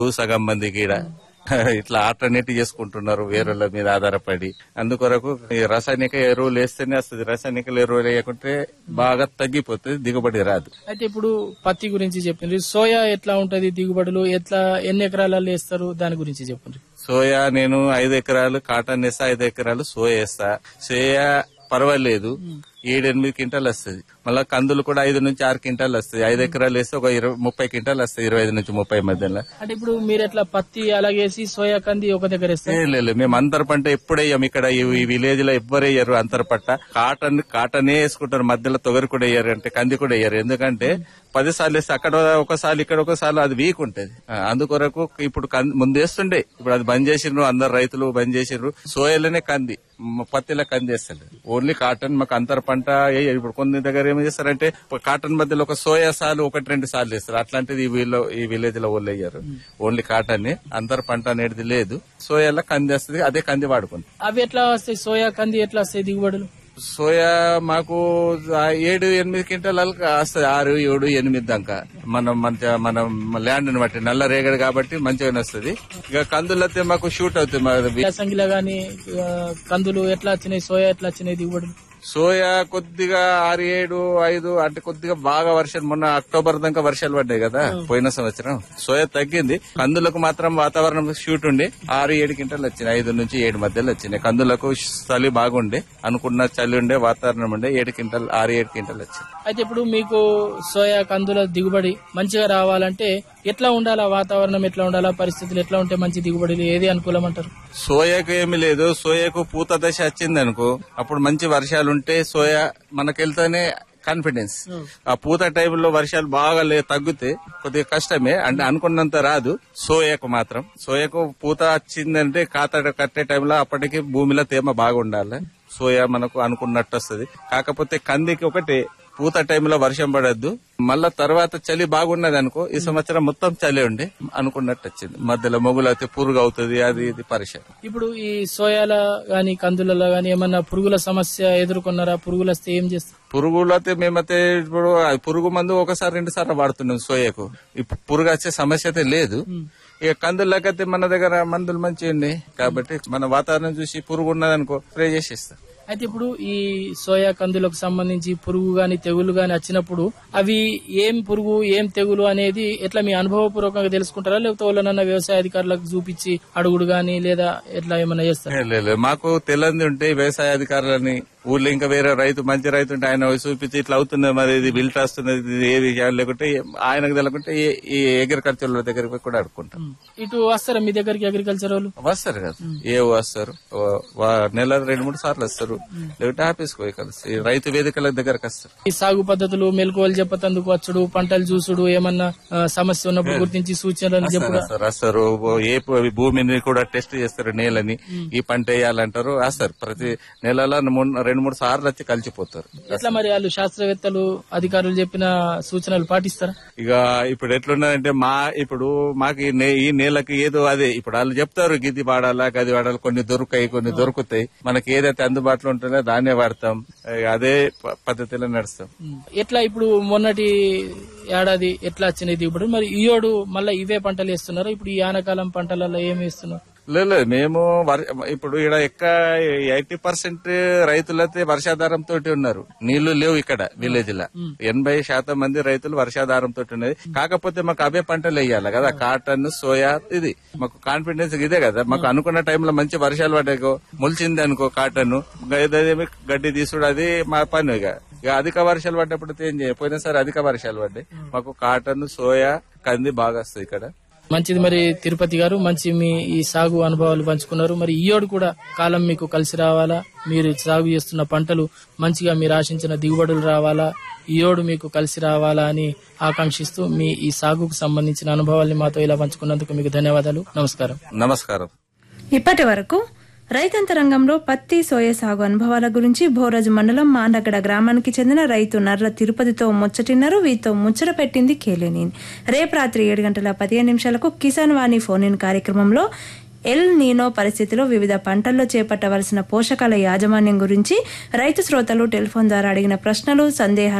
సగం మందికి ఈడ ఇట్లా ఆల్టర్నేట్ చేసుకుంటున్నారు వేరేల మీద ఆధారపడి అందుకొరకు ఈ రసాయనిక ఎరువులు వేస్తేనే వస్తుంది రసాయనిక ఎరువులు వేయకుంటే బాగా తగ్గిపోతుంది దిగుబడి రాదు అయితే ఇప్పుడు పత్తి గురించి చెప్పిండ్రు సోయా ఎట్లా ఉంటది దిగుబడులు ఎట్లా ఎన్ని ఎకరాలలో వేస్తారు దాని గురించి చెప్పండి సోయా నేను ఐదు ఎకరాలు కాటన్ వేస్తా ఐదు ఎకరాలు సోయా వేస్తా సోయా పర్వాలేదు ఏడెనిమిది క్వింటాలు వస్తుంది మళ్ళీ కందులు కూడా ఐదు నుంచి ఆరు క్వింటాలు వస్తాయి ఐదు ఎకరాలు వేస్తే ఒక ఇరవై ముప్పై క్వింటాలు వస్తాయి ఇరవై ఐదు నుంచి ముప్పై మధ్యలో అంటే ఇప్పుడు మీరు ఎట్లా పత్తి అలాగేసి సోయా కంది ఒక దగ్గర వేస్తారు ఏ లేదు మేము అంతర పంట ఎప్పుడు వేయం ఇక్కడ ఈ ఈ విలేజ్ లో ఎవ్వరు వేయరు అంతర పంట కాటన్ కాటనే వేసుకుంటారు మధ్యలో తొగరి కూడా వేయరు అంటే కంది కూడా వేయరు ఎందుకంటే పది సార్లు వేస్తే అక్కడ ఒకసారి ఇక్కడ ఒకసారి అది వీక్ ఉంటది ఆ, అందుకొరకు ఇప్పుడు కం- ముందు వేస్తుండే ఇప్పుడు అది బంద్ చేసిండ్రు అందరు రైతులు బంద్ చేసిండ్రు సోయలోనే కంది మ- పత్తిలో కంది వేస్తారు ఓన్లీ కాటన్ మాకు అంతర పంట వేయరు ఇప్పుడు కొన్ని దగ్గర ఏం చేస్తారంటే కాటన్ మధ్యలో ఒక సోయా సార్లు ఒకటి రెండు సార్లు వేస్తారు అట్లాంటిది ఈ వీళ్ళు ఈ విలేజ్ లో వాళ్ళు వేయరు ఓన్లీ కాటన్ అంతర పంట అనేది లేదు సోయాలో కంది వస్తుంది అదే కంది వాడుకుంటాం అవి ఎట్లా వస్తాయి సోయా కంది ఎట్లా వస్తాయి దిగుబడులు సోయా మాకు ఆ ఏడు ఎనిమిది క్వింటాలు వస్తుంది ఆరు ఏడు ఎనిమిది దాకా మనం మంచిగా మనం ల్యాండ్ ని బట్టి నల్ల రేగడి కాబట్టి మంచిగానే వస్తుంది ఇక కందులు అయితే మాకు షూట్ అవుతుంది మాది యాసంగిలో గాని ఆ, కందులు ఎట్లా వచ్చినాయి సోయా ఎట్లా వచ్చినాయి దిగుబడులు సోయా కొద్దిగా ఆరు ఏడు ఐదు అంటే కొద్దిగా బాగా వర్షాలు మొన్న అక్టోబర్ దాకా వర్షాలు పడ్డాయి కదా పోయిన సంవత్సరం సోయా తగ్గింది కందులకు మాత్రం వాతావరణం షూట్ ఉండి ఆరు ఏడు క్వింటాలు వచ్చినాయి ఐదు నుంచి ఏడు మధ్యలో వచ్చినాయి కందులకు చలి బాగుండే అనుకున్న చలి ఉండే వాతావరణం ఉండే ఏడు క్వింటాలు ఆరు ఏడు క్వింటాలు వచ్చింది అయితే ఇప్పుడు మీకు సోయా కందుల దిగుబడి మంచిగా రావాలంటే ఎట్లా ఉండాలా వాతావరణం ఎట్లా ఉండాలా పరిస్థితులు ఎట్లా ఉంటే మంచి దిగుబడులు ఏది అనుకూలం అంటారు సోయాకు ఏమి లేదు సోయాకు పూత దశ వచ్చింది అనుకో అప్పుడు మంచి వర్షాలు ఉంటే సోయా మనకెళ్తేనే కాన్ఫిడెన్స్ ఆ పూత టైంలో వర్షాలు బాగా లే తగ్గితే కొద్దిగా కష్టమే అంటే అనుకున్నంత రాదు సోయాకు మాత్రం సోయాకు పూత వచ్చిందంటే కాత కట్టే టైంలో అప్పటికి భూమిలో తేమ బాగా ఉండాలి సోయా మనకు అనుకున్నట్టు వస్తుంది కాకపోతే కందికి ఒకటి పూత టైంలో వర్షం పడద్దు మళ్ళా తర్వాత చలి బాగున్నది అనుకో ఈ సంవత్సరం మొత్తం చలి ఉండి అనుకున్నట్టు వచ్చింది మధ్యలో మొగులు అయితే పురుగు అవుతుంది అది ఇది పరిచయం ఇప్పుడు ఈ సోయాల గాని కందులలో గాని ఏమన్నా పురుగుల సమస్య ఎదుర్కొన్నారా పురుగులు వస్తే ఏం చేస్తారు పురుగులు అయితే మేమైతే ఇప్పుడు ఆ పురుగు మందు ఒకసారి రెండు సార్లు వాడుతున్నాం సోయాకు ఇప్పుడు పురుగు వచ్చే సమస్య అయితే లేదు ఇక కందులకైతే మన దగ్గర మందులు మంచిగా ఉన్నాయి కాబట్టి మన వాతావరణం చూసి పురుగు ఉన్నదనుకో స్ప్రే చేసేస్తాం అయితే ఇప్పుడు ఈ సోయా కందులకు సంబంధించి పురుగు గాని తెగులు గాని వచ్చినప్పుడు అవి ఏం పురుగు ఏం తెగులు అనేది ఎట్లా మీ అనుభవపూర్వకంగా తెలుసుకుంటారా లేకపోతే వాళ్ళనన్నా వ్యవసాయ అధికారులకు చూపించి అడుగుడు గాని లేదా ఎట్లా ఏమన్నా చేస్తారా ఏ లేదు మాకు తెలియంది ఉంటే వ్యవసాయ అధికారులని ఊర్లో ఇంకా వేరే రైతు మంచి రైతు ఉంటే ఆయన చూపించి ఇట్లా అవుతున్నది మరి ఇది బిల్ట్ వస్తున్నది ఇది ఏది చేయాలి లేకుంటే ఆయనకు తెలియకుంటే ఈ- ఈ అగ్రికల్చర్ దగ్గరికి పోయి కూడా అడుక్కుంటాం ఇటు వస్తారా మీ దగ్గరికి అగ్రికల్చర్ వాళ్ళు వస్తారు కదా ఏ వస్తారు వా- వా- నెల రెండు మూడు సార్లు వస్తారు లేకుంటే ఆఫీస్కి పోయి కలిసి ఈ రైతు వేదికల దగ్గరకు వస్తారు ఈ సాగు పద్ధతులు మెలకువలు చెప్పతందుకు వచ్చుడు పంటలు చూసుడు ఏమన్నా ఆ, సమస్య ఉన్నప్పుడు గుర్తించి సూచనలు చెప్పుడు వస్తారు వస్తారు ఓ ఏ భూ- భూమిని కూడా టెస్ట్ చేస్తారు నేలని ఈ పంట వేయాలంటారు వస్తారు ప్రతి నెలలో మూడు- రెండు మూడు సార్లు వచ్చి కలిసిపోతారు ఎట్లా మరి వాళ్ళు శాస్త్రవేత్తలు అధికారులు చెప్పిన సూచనలు పాటిస్తారా ఇక ఇప్పుడు ఎట్లున్నదంటే మా ఇప్పుడు మాకు ఈ నే- ఈ నేలకి ఏదో అదే ఇప్పుడు వాళ్ళు చెప్తారు గిది వాడాలా గది వాడాలి కొన్ని దొరుకుతాయి కొన్ని దొరుకుతాయి మనకి ఏదైతే అందుబాటులో ఉంటుందో దాన్నే వాడతాం ఇక అదే ప- పద్ధతిలో నడుస్తాం ఎట్లా ఇప్పుడు మొన్నటి ఏడాది ఎట్లా వచ్చినాయి దిగుబడి మరి ఈయోడు మళ్ళీ ఇవే పంటలు వేస్తున్నారా ఇప్పుడు ఈ ఆనకాలం పంటలలో ఏం వేస్తున్నారు లేదు లేదు, మేము వర్- ఇప్పుడు ఇక్కడ ఎక్క ఎయిటీ పర్సెంట్ రైతులైతే వర్షాధారం తోటి ఉన్నారు నీళ్లు లేవు ఇక్కడ విలేజ్ లా ఎనభై శాతం మంది రైతులు వర్షాధారం తోటి ఉన్నది కాకపోతే మాకు అవే పంటలు వేయాలి కదా కాటన్ సోయా ఇది మాకు కాన్ఫిడెన్స్ ఇదే కదా మాకు అనుకున్న టైంలో మంచి వర్షాలు పడ్డాకో మొలిచింది అనుకో కాటన్ గదేమి గడ్డి తీసుడు అది మా పని ఇక ఇక అధిక వర్షాలు పడ్డప్పుడు అయితే ఏం చేయ పోయినసారి అధిక వర్షాలు పడ్డాయి మాకు కాటన్ సోయా కంది బాగా వస్తుంది ఇక్కడ మంచిది మరి తిరుపతి గారు మంచి మీ ఈ సాగు అనుభవాలు పంచుకున్నారు మరి ఈయోడు కూడా కాలం మీకు కలిసి రావాలా మీరు సాగు చేస్తున్న పంటలు మంచిగా మీరు ఆశించిన దిగుబడులు రావాలా ఈయోడు మీకు కలిసి రావాలా అని ఆకాంక్షిస్తూ మీ ఈ సాగుకు సంబంధించిన అనుభవాల్ని మాతో ఇలా పంచుకున్నందుకు మీకు ధన్యవాదాలు నమస్కారం నమస్కారం ఇప్పటి వరకు రైతాంతరంగంలో పత్తి సోయ సాగు అనుభవాల గురించి భోరాజు మండలం మాండగడ గ్రామానికి చెందిన రైతు నర్ర తిరుపతితో ముచ్చటిన్నారు వీరితో ముచ్చట పెట్టింది కేలేని రేపు రాత్రి ఏడు గంటల పదిహేను నిమిషాలకు కిసాన్ వాణి ఫోన్ ఇన్ కార్యక్రమంలో ఎల్ నీనో పరిస్థితిలో వివిధ పంటల్లో చేపట్టవలసిన పోషకాల యాజమాన్యం గురించి రైతు శ్రోతలు టెలిఫోన్ ద్వారా అడిగిన ప్రశ్నలు సందేహాలు